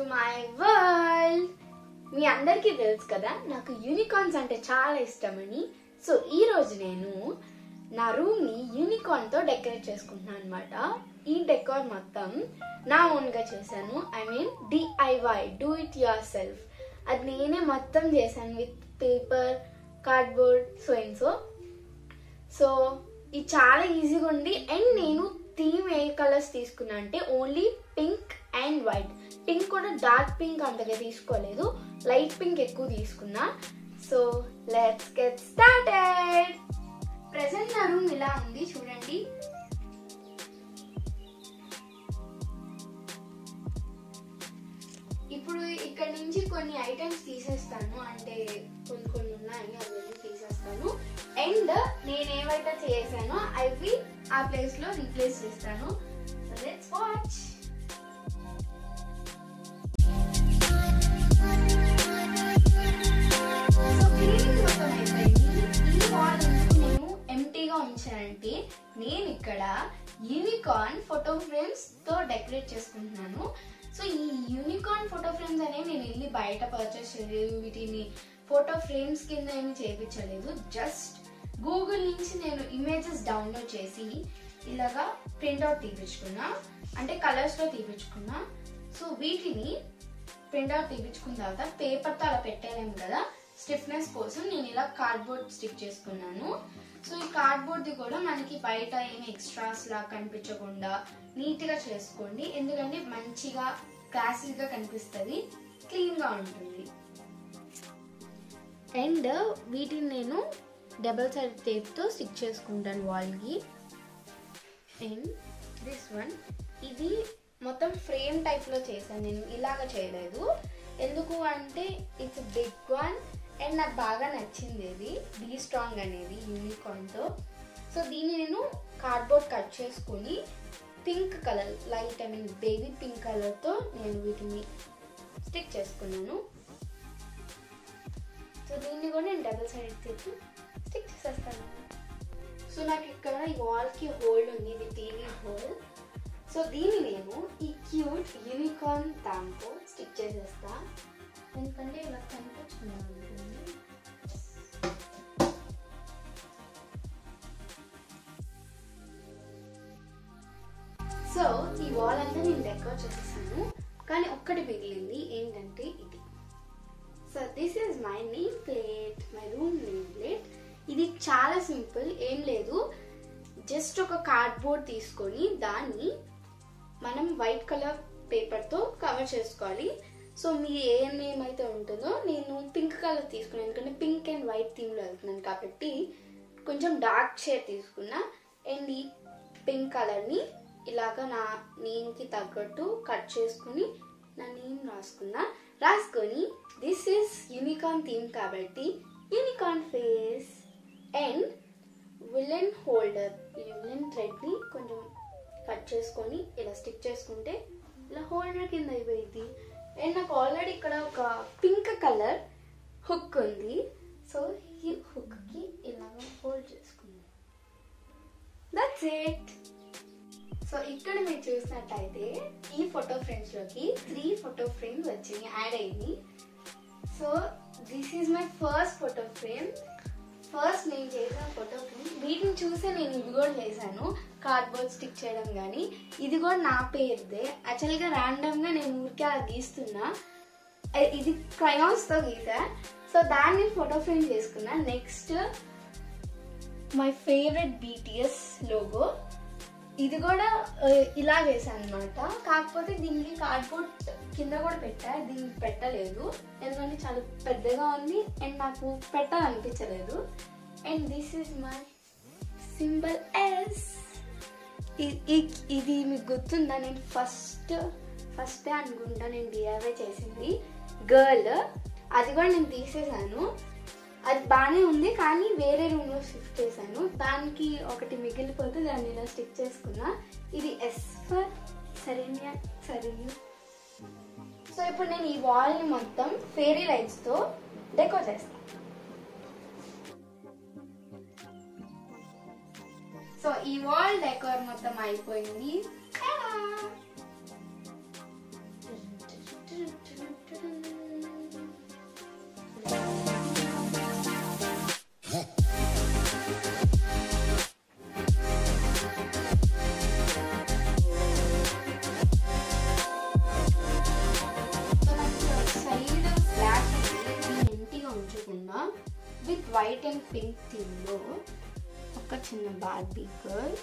To my world మీ అందరికీ తెలుసు కదా నాకు యూనికార్న్స్ అంటే చాలా ఇష్టమని సో ఈ రోజు నేను నా రూమ్ ని యూనికార్న్ తో డెకరేట్ చేసుకుంటున్నాను అనమాట ఈ డెకోర్ మొత్తం నా ఓన్ గా చేశాను I mean DIY do it yourself అది నేనే మొత్తం చేశాను with paper cardboard so and so so ఇది చాలా ఈజీగా ఉంది అండ్ నేను థీమ్ ఏ కలర్స్ తీసుకున్నా అంటే only pink and white pink కూడా డార్క్ పింక్ అంతగా తీసుకోలేదు లైట్ పింక్ ఎక్కువ తీసుకున్నా so let's get started present నా రూమ్ ఇలా ఉంది చూడండి ఇప్పుడు ఇక్కడ నుంచి కొన్ని ఐటమ్స్ తీసేస్తాను అంటే కొన్ని కొన్ని ఉన్నాయి అవన్నీ తీసేస్తాను అండ్ నేను ఏవైతే చేశానో అవి ఆ ప్లేస్ లో రీప్లేస్ చేస్తాను so let's watch so cleaning మొత్తం అయిపోయింది ఈ వాల్ ఎందుకు నేను ఎంటీగా ఉంచానంటే నేను ఇక్కడ యూనికార్న్ ఫోటో ఫ్రేమ్స్ తో డెకరేట్ చేసుకుంటున్నాను సో ఈ యూనికార్న్ ఫోటో ఫ్రేమ్స్ అనేవి నేను వెళ్ళి బయట పర్చేస్ చేయలేదు వీటిని ఫోటో ఫ్రేమ్స్ కింద ఏమి చేయించలేదు జస్ట్ గూగుల్ నుంచి నేను ఇమేజెస్ డౌన్లోడ్ చేసి ఇలాగా ప్రింట్అవుట్ తీపించుకున్నా అంటే కలర్స్లో తీపించుకున్నా సో వీటిని ప్రింట్అవుట్ తీపించుకున్న తర్వాత పేపర్తో అలా పెట్టలేము కదా స్టిఫ్నెస్ కోసం నేను ఇలా కార్డ్బోర్డ్ స్టిక్ చేసుకున్నాను సో ఈ కార్డ్బోర్డ్ది కూడా మనకి బయట ఏమి ఎక్స్ట్రాస్ లా కనిపించకుండా నీట్గా చేసుకోండి ఎందుకంటే మంచిగా క్లాసిక్గా కనిపిస్తుంది క్లీన్గా ఉంటుంది అండ్ వీటిని నేను డబల్ సైడ్ టేప్తో స్టిక్ చేసుకుంటాను వాల్కి అండ్ దిస్ వన్ ఇది మొత్తం ఫ్రేమ్ టైప్లో చేశాను నేను ఇలాగ చేయలేదు ఎందుకు అంటే ఇట్స్ బిగ్ వన్ అండ్ నాకు బాగా నచ్చింది ఇది బీ స్ట్రాంగ్ అనేది యూనికార్న్తో సో దీన్ని నేను కార్డ్బోర్డ్ కట్ చేసుకొని pink colour light I mean baby pink కలర్తో నేను వీటిని స్టిక్ చేసుకున్నాను సో దీన్ని కూడా నేను డబుల్ సైడ్ తెచ్చి స్టిక్ చేసేస్తాను సో నాకు ఇక్కడ ఈ వాల్కి హోల్డ్ ఉంది ఇది టీవీ హోల్ సో దీన్ని నేను ఈ క్యూట్ యూనికార్న్ దాంతో స్టిక్ చేసేస్తా ఎందుకంటే ఇలా కనిపించకుండా ఉంటుంది సో ఈ వాల్ అంతా నేను డెకోర్ చేసేసాను కానీ ఒక్కటి మిగిలింది ఏంటంటే ఇది so this is my name plate my room name plate ఇది చాలా సింపుల్ ఏం లేదు జస్ట్ ఒక కార్డ్బోర్డ్ తీసుకొని దాన్ని మనం వైట్ కలర్ పేపర్తో కవర్ చేసుకోవాలి సో మీ ఏ నేమ్ అయితే ఉంటుందో నేను పింక్ కలర్ తీసుకున్నాను ఎందుకంటే పింక్ అండ్ వైట్ థీమ్లో వెళ్తున్నాను కాబట్టి కొంచెం డార్క్ షేడ్ తీసుకున్నా అండ్ ఈ పింక్ కలర్ని ఇలాగ నా నేమ్కి తగ్గట్టు కట్ చేసుకుని నా నేమ్ రాసుకున్నా రాసుకొని దిస్ ఈస్ యూనికార్న్ థీమ్ కాబట్టి unicorn face and woollen holder ఈ విలన్ థ్రెడ్ని కొంచెం కట్ చేసుకొని ఇలా స్టిక్ చేసుకుంటే ఇలా హోల్డర్ కింద అయిపోయింది అండ్ నాకు ఆల్రెడీ ఇక్కడ ఒక పింక్ కలర్ హుక్ ఉంది సో ఈ హుక్కి ఇలాగ హోల్డ్ చేసుకున్నాను దట్స్ ఇట్ సో ఇక్కడ మీరు చూసినట్టయితే ఈ ఫోటో ఫ్రేమ్స్ లోకి త్రీ ఫోటో ఫ్రేమ్స్ వచ్చింది యాడ్ అయింది so this is my first photo frame first నేను చేసిన ఫోటో ఫ్రేమ్ వీటిని చూసే నేను ఇవి కూడా చేశాను కార్డ్బోర్డ్ స్టిక్ చేయడం కానీ ఇది కూడా నా పేరుదే యాక్చువల్గా ర్యాండమ్గా నేను ఊరికే అలా గీస్తున్నా ఎ- ఇది క్రయాన్స్తో గీసా సో దాన్ని ఫోటో ఫ్రేమ్ చేసుకున్నా next my favourite BTS logo ఇది కూడా ఆ, ఇలా వేసాను అనమాట కాకపోతే దీనికి కార్డ్బోర్డ్ కింద కూడా పెట్టా దీనికి పెట్టలేదు ఎందుకంటే చాలా పెద్దగా ఉంది అండ్ నాకు పెట్టాలనిపించలేదు and this is my symbol S ఇది మీకు గుర్తుందా నేను ఫస్ట్ ఫస్ట్ అనుకుంటా నేను డిఐవై చేసింది గర్ల్ అది కూడా నేను తీసేసాను అది బాగానే ఉంది కానీ వేరే రూమ్లో షిఫ్ట్ చేశాను దానికి ఒకటి మిగిలిపోతే దాన్ని ఇలా స్టిక్ చేసుకున్నా ఇది S for Saranya Saranya so ఇప్పుడు నేను ఈ వాల్ని మొత్తం ఫేరీ లైట్స్తో డెకోర్ చేస్తాను సో ఈ వాల్ డెకోర్ మొత్తం అయిపోయింది Ta-da! వైట్ అండ్ పింక్ థీమ్లో ఒక చిన్న బార్బీ గర్ల్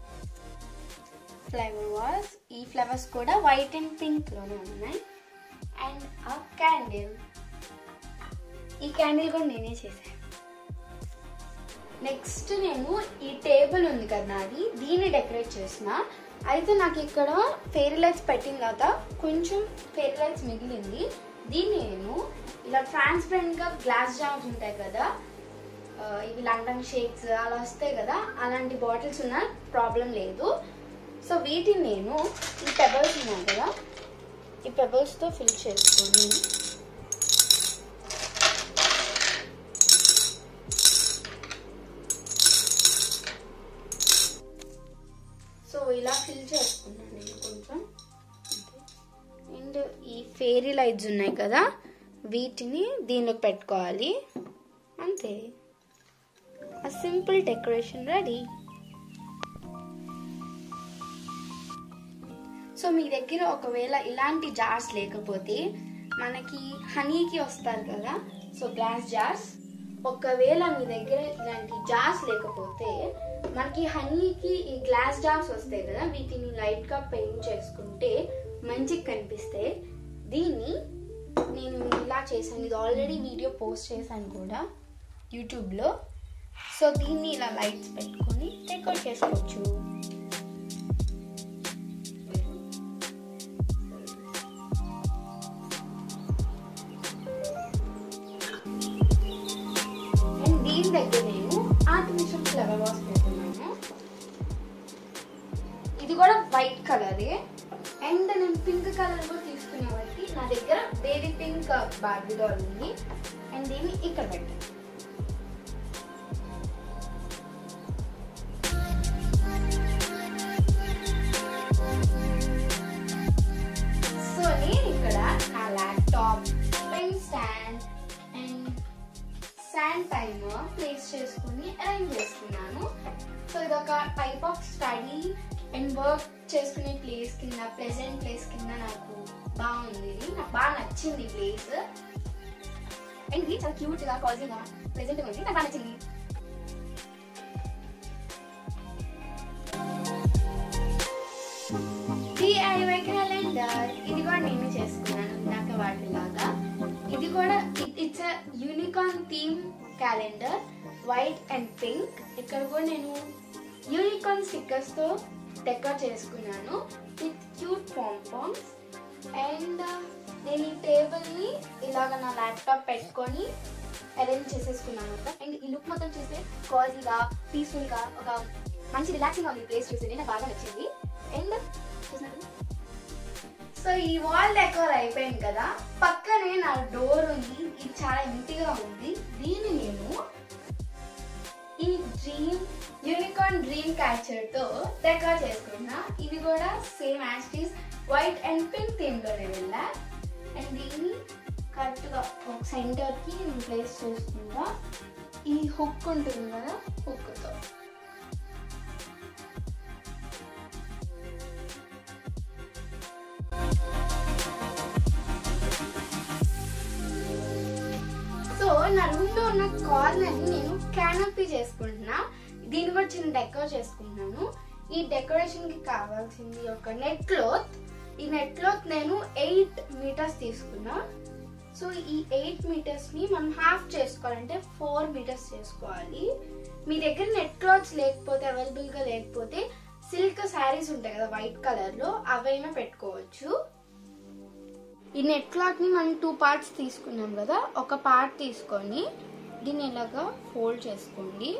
ఫ్లేవర్ వాస్ ఈ ఫ్లవర్స్ కూడా వైట్ అండ్ పింక్లోనే ఉన్నాయి అండ్ ఆ క్యాండిల్ ఈ క్యాండిల్ కూడా నేనే చేశాను నెక్స్ట్ నేను ఈ టేబుల్ ఉంది కదా నాది దీన్ని డెకరేట్ చేసిన అయితే నాకు ఇక్కడ ఫెయిరీ లైట్స్ పెట్టిన తర్వాత కొంచెం ఫెయిరీ లైట్స్ మిగిలింది దీన్ని నేను ఇలా ట్రాన్స్పరెంట్గా గ్లాస్ జార్స్ ఉంటాయి కదా ఆ, ఇవి లండన్ షేక్స్ అలా వస్తాయి కదా అలాంటి బాటిల్స్ ఉన్న ప్రాబ్లం లేదు సో వీటిని నేను ఈ పెబల్స్ ఉన్నాయి కదా ఈ పెబల్స్తో ఫిల్ చేసుకొని సో ఇలా ఫిల్ చేసుకున్నాను నేను కొంచెం అండ్ ఈ ఫేరీ లైట్స్ ఉన్నాయి కదా వీటిని దీనిలోకి పెట్టుకోవాలి అంతే ఆ సింపుల్ డెకరేషన్ రెడీ సో మీ దగ్గర ఒకవేళ ఇలాంటి జార్స్ లేకపోతే మనకి హనీకి వస్తారు కదా సో గ్లాస్ జార్స్ ఒకవేళ మీ దగ్గర ఇలాంటి జార్స్ లేకపోతే మనకి హనీకి ఈ గ్లాస్ జార్స్ వస్తాయి కదా వీటిని లైట్ గా పెయింట్ చేసుకుంటే మంచిగా కనిపిస్తాయి దీన్ని నేను ఇలా చేశాను ఇది ఆల్రెడీ వీడియో పోస్ట్ చేశాను కూడా యూట్యూబ్లో సో దీన్ని ఇలా లైట్స్ పెట్టుకొని డెకోర్ చేసుకోవచ్చు అండ్ దీని దగ్గర నేను ఆర్టిఫిషియల్ ఫ్లవర్ వాస్ పెడుతున్నాను ఇది కూడా వైట్ కలరే అండ్ నేను పింక్ కలర్ కూడా తీసుకున్నా బట్టి నా దగ్గర బేబీ పింక్ బార్బీ డాల్ ఉంది అండ్ దీన్ని ఇక్కడ పెట్టాను సో నేను ఇక్కడ నా laptop pen stand and stand timer place చేసుకుని అరేంజ్ చేసుకున్నాను సో ఇది ఒక type of study and work చేసుకునే ప్లేస్ కింద ప్రెసెంట్ ప్లేస్ కింద నాకు బాగుంది ఇది నాకు బాగా నచ్చింది ఈ ప్లేస్ అండ్ ఇది చాలా క్యూట్ గా కాజింగ్ ప్రెసెంట్ ఉంది నాకు బాగా నచ్చింది డిఐవై క్యాలెండర్ ఇది కూడా నేను చేసుకున్నాను ఇందాక వాటిలాగా ఇది కూడా it's unicorn theme calendar white and pink ఇక్కడ కూడా నేను యూనికార్న్ స్టిక్కర్స్ తో డెకర్ చేసుకున్నాను విత్ క్యూట్ పాంపామ్స్ అండ్ నేను ఈ టేబుల్ ని ఇలాగ నా ల్యాప్టాప్ పెట్టుకొని అరేంజ్ చేసేసుకున్నాను అనమాట అండ్ ఈ లుక్ మొత్తం చూస్తే కాజీగా పీస్ఫుల్ గా ఒక మంచి రిలాక్సింగ్ ఉంది ప్లేస్ చూస్తే నాకు బాగా నచ్చింది అండ్ చూసినట్టు సో ఈ వాల్ డెకోర్ అయిపోయింది కదా పక్కనే నా డోర్ ఉంది ఇది చాలా ఎంటీగా ఉంది దీన్ని నేను ఈ డ్రీమ్ యూనికార్న్ డ్రీమ్ క్యాచర్ తో డెకోర్ చేసుకున్నా ఇది కూడా సేమ్ యాస్టీస్ వైట్ అండ్ పింక్ థీమ్ లోనే వెళ్ళా అండ్ దీన్ని కరెక్ట్ గా ఒక సెంటర్ కి నేను ప్లేస్ చేసుకుంటా ఈ హుక్ ఉంటుంది కదా హుక్ తో సో నా రూమ్ లో ఉన్న కార్నర్ ని నేను క్యానపీ చేసుకుంటున్నా దీన్ని కూడా చిన్న డెకోర్ చేసుకుంటున్నాను ఈ డెకరేషన్ కి కావాల్సింది ఒక నెట్ క్లోత్ ఈ నెట్ క్లోత్ నేను ఎయిట్ మీటర్స్ తీసుకున్నా సో ఈ ఎయిట్ మీటర్స్ ని మనం హాఫ్ చేసుకోవాలంటే ఫోర్ మీటర్స్ చేసుకోవాలి మీ దగ్గర నెట్ క్లాత్స్ లేకపోతే అవైలబుల్ గా లేకపోతే సిల్క్ శారీస్ ఉంటాయి కదా వైట్ కలర్ లో అవైనా పెట్టుకోవచ్చు ఈ నెట్ క్లాత్ ని మనం టూ పార్ట్స్ తీసుకున్నాం కదా ఒక పార్ట్ తీసుకొని దీన్ని ఇలాగా ఫోల్డ్ చేసుకోండి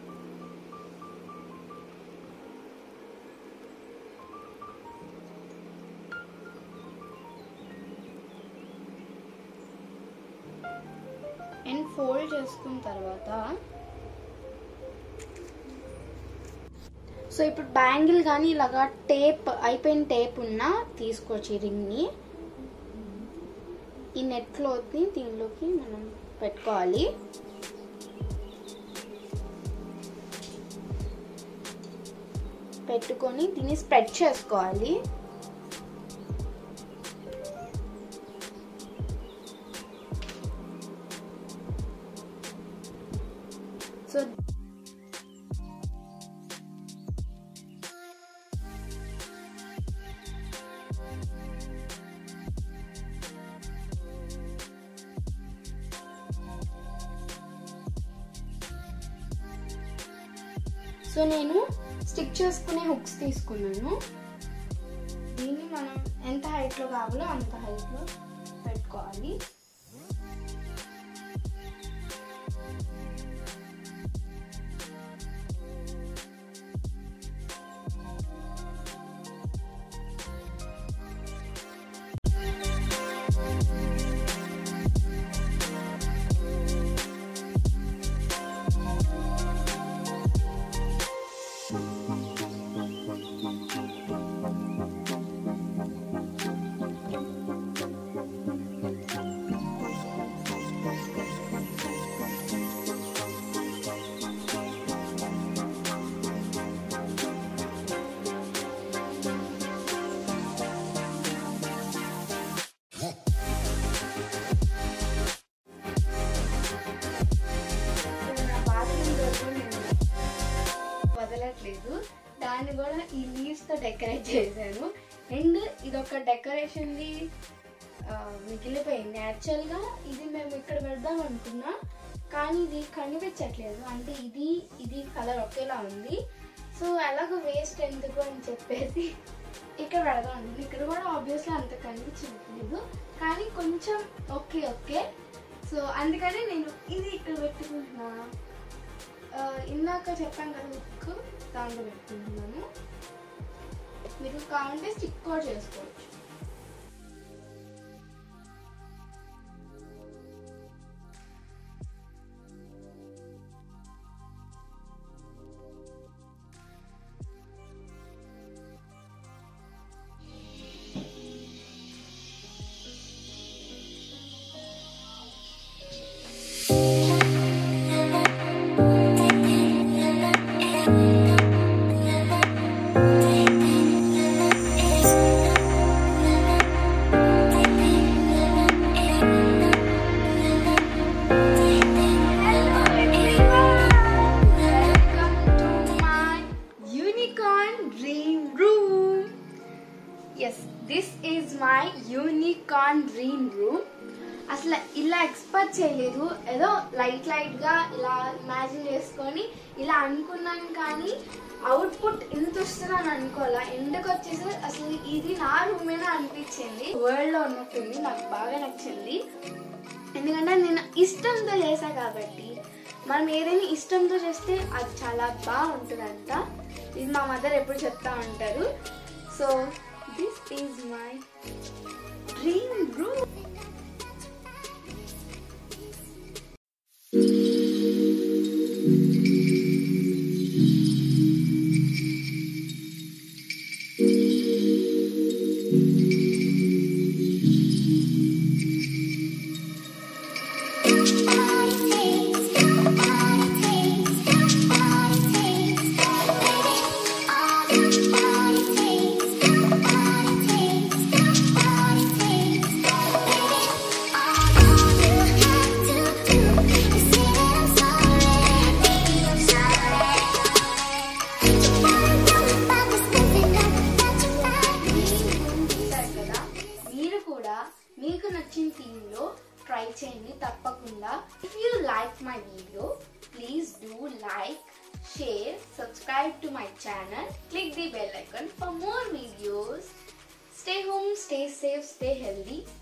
అండ్ ఫోల్డ్ చేసుకున్న తర్వాత సో ఇప్పుడు బ్యాంగిల్ కానీ ఇలాగా టేప్ అయిపోయిన టేప్ ఉన్నా తీసుకోవచ్చు ఈ రింగ్ని ఈ నెట్ క్లోత్ని దీనిలోకి మనం పెట్టుకోవాలి పెట్టుకొని దీన్ని స్ప్రెడ్ చేసుకోవాలి సో నేను స్టిక్ చేసుకునే హుక్స్ తీసుకున్నాను దీన్ని మనం ఎంత హైట్లో కావాలో అంత హైట్లో పెట్టుకోవాలి నా బాత్రూమ్ డోర్ నేను వదలట్లేదు దాన్ని కూడా ఈ లీవ్స్ తో డెకరేట్ చేశాను అండ్ ఇది ఒక డెకరేషన్ది మిగిలిపోయింది యాక్చువల్గా ఇది మేము ఇక్కడ పెడదాం అనుకున్నా కానీ ఇది కనిపించట్లేదు అంటే ఇది ఇది కలర్ ఒకేలా ఉంది సో ఎలాగో వేస్ట్ ఎందుకు అని చెప్పేసి ఇక్కడ పెడదాం అనుకున్నాను ఇక్కడ కూడా ఆబ్వియస్లీ అంత కనిపించట్లేదు కానీ కొంచెం ఓకే ఓకే సో అందుకని నేను ఇది ఇక్కడ పెట్టుకుంటున్నా ఆ, ఇందాక చెప్పాను కదా హుక్ దాంట్లో పెట్టుకుంటున్నాను మీరు కావాలంటే స్టిక్ కూడా చేసుకోవచ్చు Welcome to my unicorn dream room. Yes, this is my unicorn dream room. అసలు ఇలా ఎక్స్పెక్ట్ చేయలేదు ఏదో లైట్ లైట్ గా ఇలా ఇమాజిన్ చేసుకొని ఇలా అనుకున్నాను కానీ అవుట్పుట్ ఇంత వస్తుందని అనుకోవాలా ఎందుకు వచ్చేసి అసలు ఇది నా రూమేనా అనిపించింది వరల్డ్ లో ఉన్నట్టుంది నాకు బాగా నచ్చింది ఎందుకంటే నేను ఇష్టంతో చేశా కాబట్టి మనం ఏదైనా ఇష్టంతో చేస్తే అది చాలా బాగుంటుందంట ఇది మా మదర్ ఎప్పుడు చెప్తా ఉంటారు so this is my dream room చూసారు కదా మీరు కూడా మీకు నచ్చిన థీమ్లో ట్రై చేయండి తప్పకుండా if you like my video please do like share subscribe to my channel click the bell icon for more videos stay home stay safe stay healthy